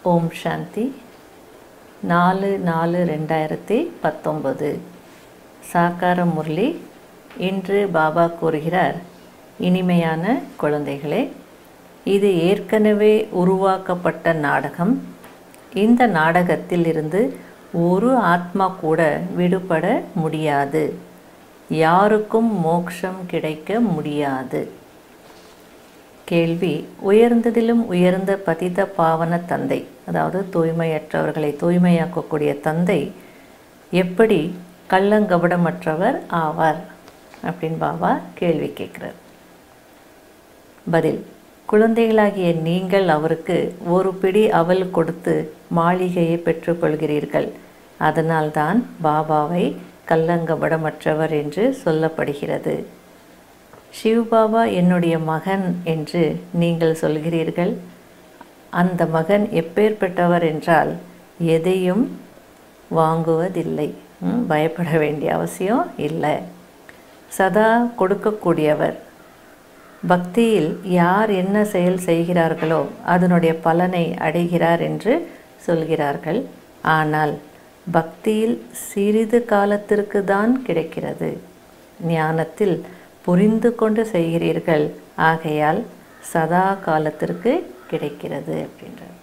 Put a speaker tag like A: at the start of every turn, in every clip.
A: ஓம் சாந்தி நாலு நாலு ரெண்டாயிரத்தி பத்தொம்பது சாக்கார முரளி இன்று பாபா கூறுகிறார் இனிமையான குழந்தைகளே இது ஏற்கனவே உருவாக்கப்பட்ட நாடகம் இந்த நாடகத்தில் இருந்து ஒரு ஆத்மா கூட விடுபட முடியாது யாருக்கும் மோட்சம் கிடைக்க முடியாது கேள்வி உயர்ந்ததிலும் உயர்ந்த பதித பாவன தந்தை அதாவது தூய்மையற்றவர்களை தூய்மையாக்கக்கூடிய தந்தை எப்படி கள்ளங்கபடமற்றவர் ஆவார் அப்படின்னு பாபா கேள்வி கேட்குறார் பதில் குழந்தைகளாகிய நீங்கள் அவருக்கு ஒரு பிடி அவல் கொடுத்து மாளிகையை பெற்றுக்கொள்கிறீர்கள் அதனால்தான் பாபாவை கள்ளங்கபடமற்றவர் என்று சொல்லப்படுகிறது சிவபாபா என்னுடைய மகன் என்று நீங்கள் சொல்கிறீர்கள் அந்த மகன் எப்பேற்பட்டவர் என்றால் எதையும் வாங்குவதில்லை ம், பயப்பட வேண்டிய அவசியம் இல்லை சதா கொடுக்கக்கூடியவர் பக்தியில் யார் என்ன செயல் செய்கிறார்களோ அதனுடைய பலனை அடைகிறார் என்று சொல்கிறார்கள் ஆனால் பக்தியில் சிறிது காலத்திற்கு தான் கிடைக்கிறது ஞானத்தில் புரிந்து கொண்டு செய்கிறீர்கள் ஆகையால் சதா காலத்திற்கு கிடைக்கிறது அப்படின்றார்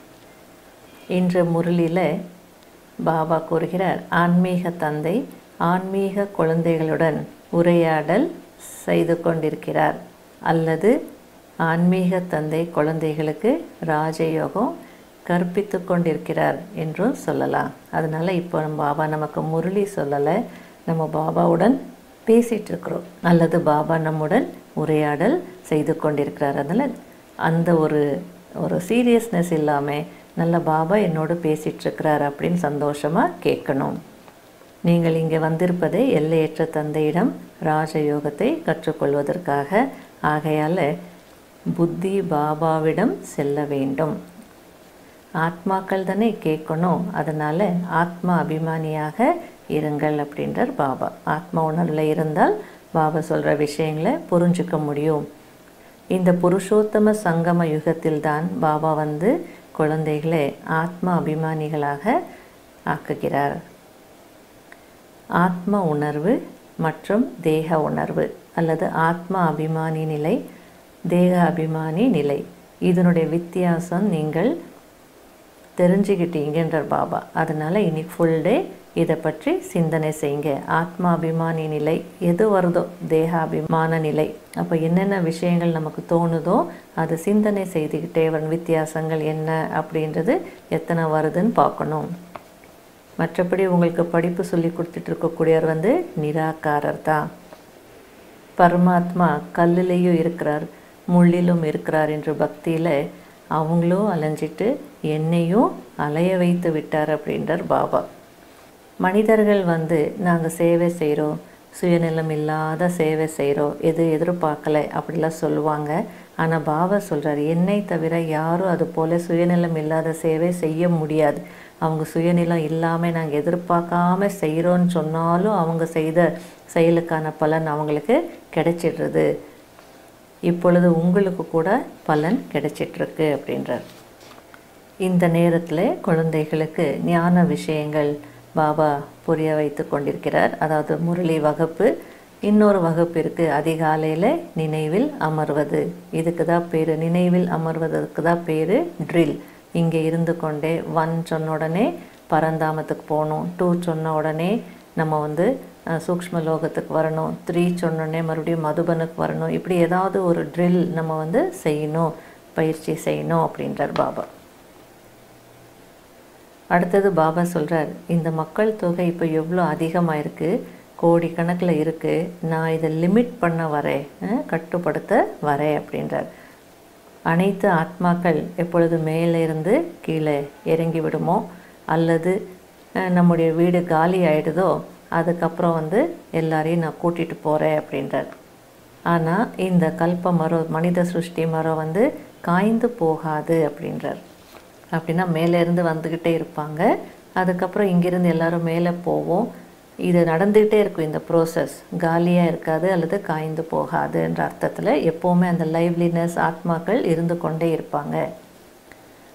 A: இன்று முரளியில் பாபா கூறுகிறார் ஆன்மீக தந்தை ஆன்மீக குழந்தைகளுடன் உரையாடல் செய்து கொண்டிருக்கிறார் அல்லது ஆன்மீக தந்தை குழந்தைகளுக்கு ராஜயோகம் கற்பித்து கொண்டிருக்கிறார் என்றும் சொல்லலாம் அதனால் இப்போ நம்ம பாபா நமக்கு முரளி சொல்லலை நம்ம பாபாவுடன் பேசிகிட்டு இருக்கிறோம் அல்லது பாபா நம்முடன் உரையாடல் செய்து கொண்டிருக்கிறார் அதனால் அந்த ஒரு ஒரு சீரியஸ்னஸ் இல்லாமல் நல்ல பாபா என்னோடு பேசிகிட்டு இருக்கிறார் அப்படின்னு சந்தோஷமாக கேட்கணும் நீங்கள் இங்கே வந்திருப்பது எல்லையற்ற தந்தையிடம் ராஜயோகத்தை கற்றுக்கொள்வதற்காக ஆகையால் புத்தி பாபாவிடம் செல்ல வேண்டும் ஆத்மாக்கள் தானே கேட்கணும் அதனால் ஆத்மா அபிமானியாக இருங்கள் அப்படின்றார் பாபா ஆத்மா உணர்வில் இருந்தால் பாபா சொல்கிற விஷயங்களை புரிஞ்சுக்க முடியும் இந்த புருஷோத்தம சங்கம யுகத்தில்தான் பாபா வந்து குழந்தைகளை ஆத்மா அபிமானிகளாக ஆக்குகிறார் ஆத்ம உணர்வு மற்றும் தேக உணர்வு அல்லது ஆத்ம அபிமானி நிலை தேக அபிமானி நிலை இதனுடைய வித்தியாசம் நீங்கள் தெரிஞ்சுக்கிட்டீங்கன்றார் பாபா அதனால் இன்னைக்கு ஃபுல் டே இதை பற்றி சிந்தனை செய்யுங்க ஆத்மாபிமானி நிலை எது வருதோ தேகாபிமான நிலை அப்போ என்னென்ன விஷயங்கள் நமக்கு தோணுதோ அது சிந்தனை செய்துக்கிட்டே வரும் வித்தியாசங்கள் என்ன அப்படின்றது எத்தனை வருதுன்னு பார்க்கணும் மற்றபடி உங்களுக்கு படிப்பு சொல்லி கொடுத்துட்டு இருக்கக்கூடியவர் வந்து நிராகாரர் தான் பரமாத்மா கல்லுலேயும் இருக்கிறார் முள்ளிலும் இருக்கிறார் என்று பக்தியில் அவங்களும் அலைஞ்சிட்டு என்னையும் அலைய வைத்து விட்டார் அப்படின்றார் பாபா மனிதர்கள் வந்து நாங்கள் சேவை செய்கிறோம் சுயநலம் இல்லாத சேவை செய்கிறோம் எது எதிர்பார்க்கல அப்படிலாம் சொல்லுவாங்க ஆனால் பாபா சொல்கிறார் என்னை தவிர யாரும் அது போல் சுயநலம் இல்லாத சேவை செய்ய முடியாது அவங்க சுயநலம் இல்லாமல் நாங்கள் எதிர்பார்க்காம செய்கிறோன்னு சொன்னாலும் அவங்க செய்த செயலுக்கான பலன் அவங்களுக்கு கிடைச்சிடுறது இப்பொழுது உங்களுக்கு கூட பலன் கிடைச்சிட்ருக்கு அப்படின்றார் இந்த நேரத்தில் குழந்தைகளுக்கு ஞான விஷயங்கள் பாபா புரிய வைத்து கொண்டிருக்கிறார் அதாவது முரளி வகுப்பு இன்னொரு வகுப்பு இருக்குது அதிகாலையில் நினைவில் அமர்வது இதுக்கு தான் பேர் நினைவில் அமர்வதற்கு தான் பேர் ட்ரில் இங்கே இருந்து கொண்டே ஒன் சொன்ன உடனே பரந்தாமத்துக்கு போகணும் டூ சொன்ன உடனே நம்ம வந்து அஹ், சூக்ஷ்ம லோகத்துக்கு வரணும் த்ரீ சொன்னோடனே மறுபடியும் மதுபனுக்கு வரணும் இப்படி ஏதாவது ஒரு ட்ரில் நம்ம வந்து செய்யணும் பயிற்சி செய்யணும் அப்படின்றார் பாபா அடுத்தது பாபா சொல்கிறார் இந்த மக்கள் தொகை இப்போ எவ்வளோ அதிகமாக இருக்குது கோடிக்கணக்கில் இருக்குது நான் இதை லிமிட் பண்ண வரேன் அஹ், கட்டுப்படுத்த வரேன் அப்படின்றார் அனைத்து ஆத்மாக்கள் எப்பொழுது மேலே இருந்து கீழே இறங்கி விடுமோ அல்லது அஹ், நம்முடைய வீடு காலி ஆயிடுதோ அதுக்கப்புறம் வந்து எல்லாரையும் நான் கூட்டிகிட்டு போகிறேன் அப்படின்றார் ஆனால் இந்த கல்ப மரம் மனித சிருஷ்டி மரம் வந்து காய்ந்து போகாது அப்படின்றார் அப்படின்னா மேலேருந்து வந்துக்கிட்டே இருப்பாங்க அதுக்கப்புறம் இங்கேருந்து எல்லாரும் மேலே போவோம் இது நடந்துக்கிட்டே இருக்கும் இந்த ப்ரோசஸ் காலியாக இருக்காது அல்லது காய்ந்து போகாதுன்ற அர்த்தத்தில் எப்போவுமே அந்த லைவ்லினஸ் ஆத்மாக்கள் இருந்து கொண்டே இருப்பாங்க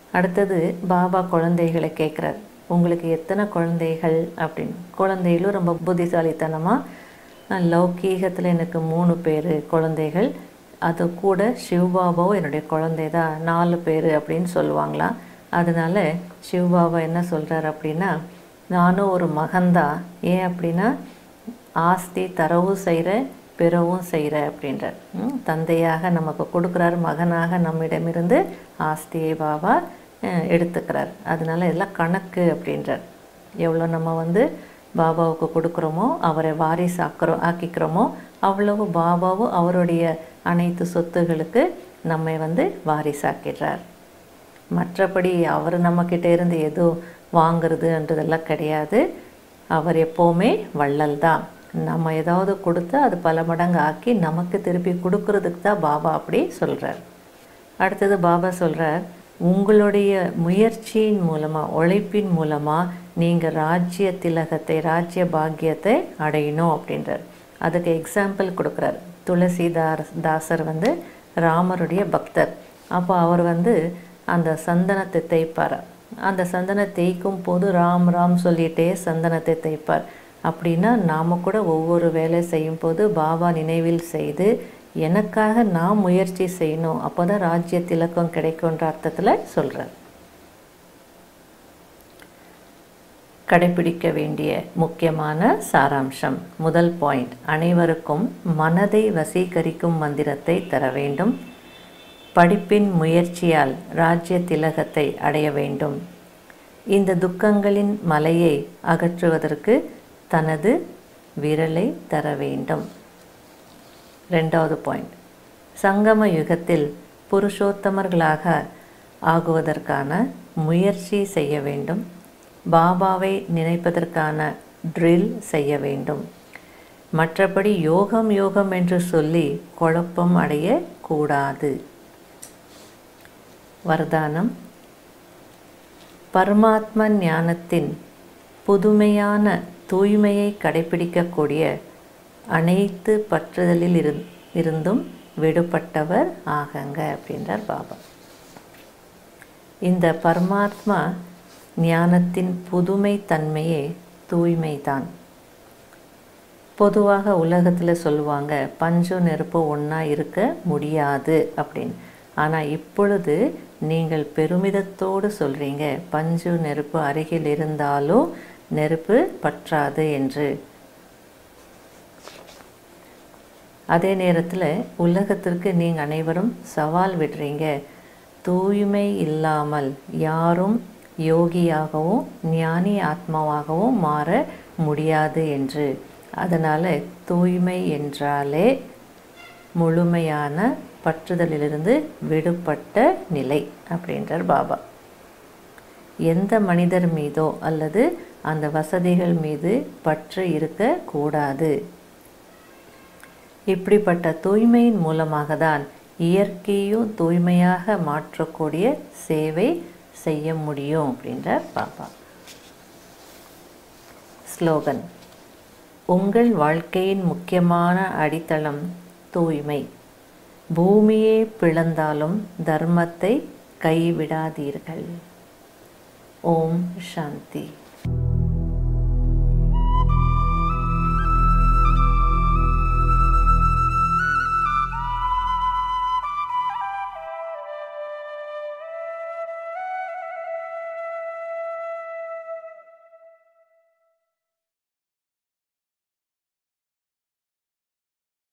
A: அடுத்தது பாபா குழந்தைகளை கேட்குறார் உங்களுக்கு எத்தனை குழந்தைகள் அப்படின்னு குழந்தைகளும் ரொம்ப புத்திசாலித்தனமாக லௌகீகத்தில் எனக்கு மூணு பேர் குழந்தைகள் அது கூட சிவபாபாவும் என்னுடைய குழந்தை தான் நாலு பேர் அப்படின்னு சொல்லுவாங்களாம் அதனால சிவபாபா என்ன சொல்கிறார் அப்படின்னா நானும் ஒரு மகன்தான் ஏன் அப்படின்னா ஆஸ்தி தரவும் செய்கிற பிறவும் செய்கிற அப்படின்றார் ம், தந்தையாக நமக்கு கொடுக்குறார் மகனாக நம்மிடமிருந்து ஆஸ்தியை பாபா அஹ், எடுத்துக்கிறார் அதனால இதெல்லாம் கணக்கு அப்படின்றார் எவ்வளோ நம்ம வந்து பாபாவுக்கு கொடுக்குறோமோ அவரை வாரிசாக்குறோம் ஆக்கிக்கிறோமோ அவ்வளவு பாபாவும் அவருடைய அனைத்து சொத்துகளுக்கு நம்மை வந்து வாரிசாக்கிடுறார் மற்றபடி அவர் நம்மக்கிட்ட இருந்து எதுவும் வாங்குறதுன்றதெல்லாம் கிடையாது அவர் எப்போவுமே வள்ளல் தான் நம்ம ஏதாவது கொடுத்தா அது பல மடங்கு ஆக்கி நமக்கு திருப்பி கொடுக்கறதுக்கு தான் பாபா அப்படி சொல்கிறார் அடுத்தது பாபா சொல்கிறார் உங்களுடைய முயற்சியின் மூலமாக உழைப்பின் மூலமாக நீங்கள் ராஜ்ய திலகத்தை ராஜ்ய பாக்கியத்தை அடையணும் அப்படின்றார் அதுக்கு எக்ஸாம்பிள் கொடுக்குறார் துளசிதார் தாசர் வந்து ராமருடைய பக்தர் அப்போ அவர் வந்து அந்த சந்தனத்தை தேய்ப்பார் அந்த சந்தனை தேய்க்கும் போது ராம் ராம் சொல்லிட்டே சந்தனத்தை தேய்ப்பார் அப்படின்னா நாம் கூட ஒவ்வொரு வேலை செய்யும் போது பாபா நினைவில் செய்து எனக்காக நான் முயற்சி செய்யணும் அப்போ தான் ராஜ்ய திலக்கம் கிடைக்குன்ற அர்த்தத்தில் சொல்கிறார் கடைபிடிக்க வேண்டிய முக்கியமான சாராம்சம் முதல் பாயிண்ட் அனைவருக்கும் மனதை வசீகரிக்கும் மந்திரத்தை தர வேண்டும் படிப்பின் முயற்சியால் ராஜ்ய திலகத்தை அடைய வேண்டும் இந்த துக்கங்களின் மலையை அகற்றுவதற்கு தனது விரலை தர வேண்டும் ரெண்டாவது பாயிண்ட் சங்கம யுகத்தில் புருஷோத்தமர்களாக ஆகுவதற்கான முயற்சி செய்ய வேண்டும் பாபாவை நினைப்பதற்கான ட்ரில் செய்ய வேண்டும் மற்றபடி யோகம் யோகம் என்று சொல்லி குழப்பம் அடைய கூடாது வரதானம் பரமாத்ம ஞானத்தின் புதுமையான தூய்மையை கடைபிடிக்கக்கூடிய அனைத்து பற்றுதலில் இருந் இருந்தும் விடுபட்டவர் ஆகங்க அப்படின்றார் பாபா இந்த பரமாத்மா ஞானத்தின் புதுமை தன்மையே தூய்மைதான் பொதுவாக உலகத்தில் சொல்லுவாங்க பஞ்சம் நெருப்பு ஒன்றா இருக்க முடியாது அப்படின்னு ஆனால் இப்பொழுது நீங்கள் பெருமிதத்தோடு சொல்கிறீங்க பஞ்சு நெருப்பு அருகில் இருந்தாலும் நெருப்பு பற்றாது என்று அதே நேரத்தில் உலகத்திற்கு நீங்கள் அனைவரும் சவால் விடுறீங்க தூய்மை இல்லாமல் யாரும் யோகியாகவும் ஞானி ஆத்மாவாகவும் மாற முடியாது என்று அதனால் தூய்மை என்றாலே முழுமையான பற்றுதலிலிருந்து விடுபட்ட நிலை அப்படின்றார் பாபா எந்த மனிதர் மீதோ அல்லது அந்த வசதிகள் மீது பற்று இருக்கக்கூடாது இப்படிப்பட்ட தூய்மையின் மூலமாக தான் இயற்கையும் தூய்மையாக மாற்றக்கூடிய சேவை செய்ய முடியும் அப்படின்றார் பாபா ஸ்லோகன் உங்கள் வாழ்க்கையின் முக்கியமான அடித்தளம் தூய்மை பூமியே பிளந்தாலும் தர்மத்தை கைவிடாதீர்கள் ஓம் சாந்தி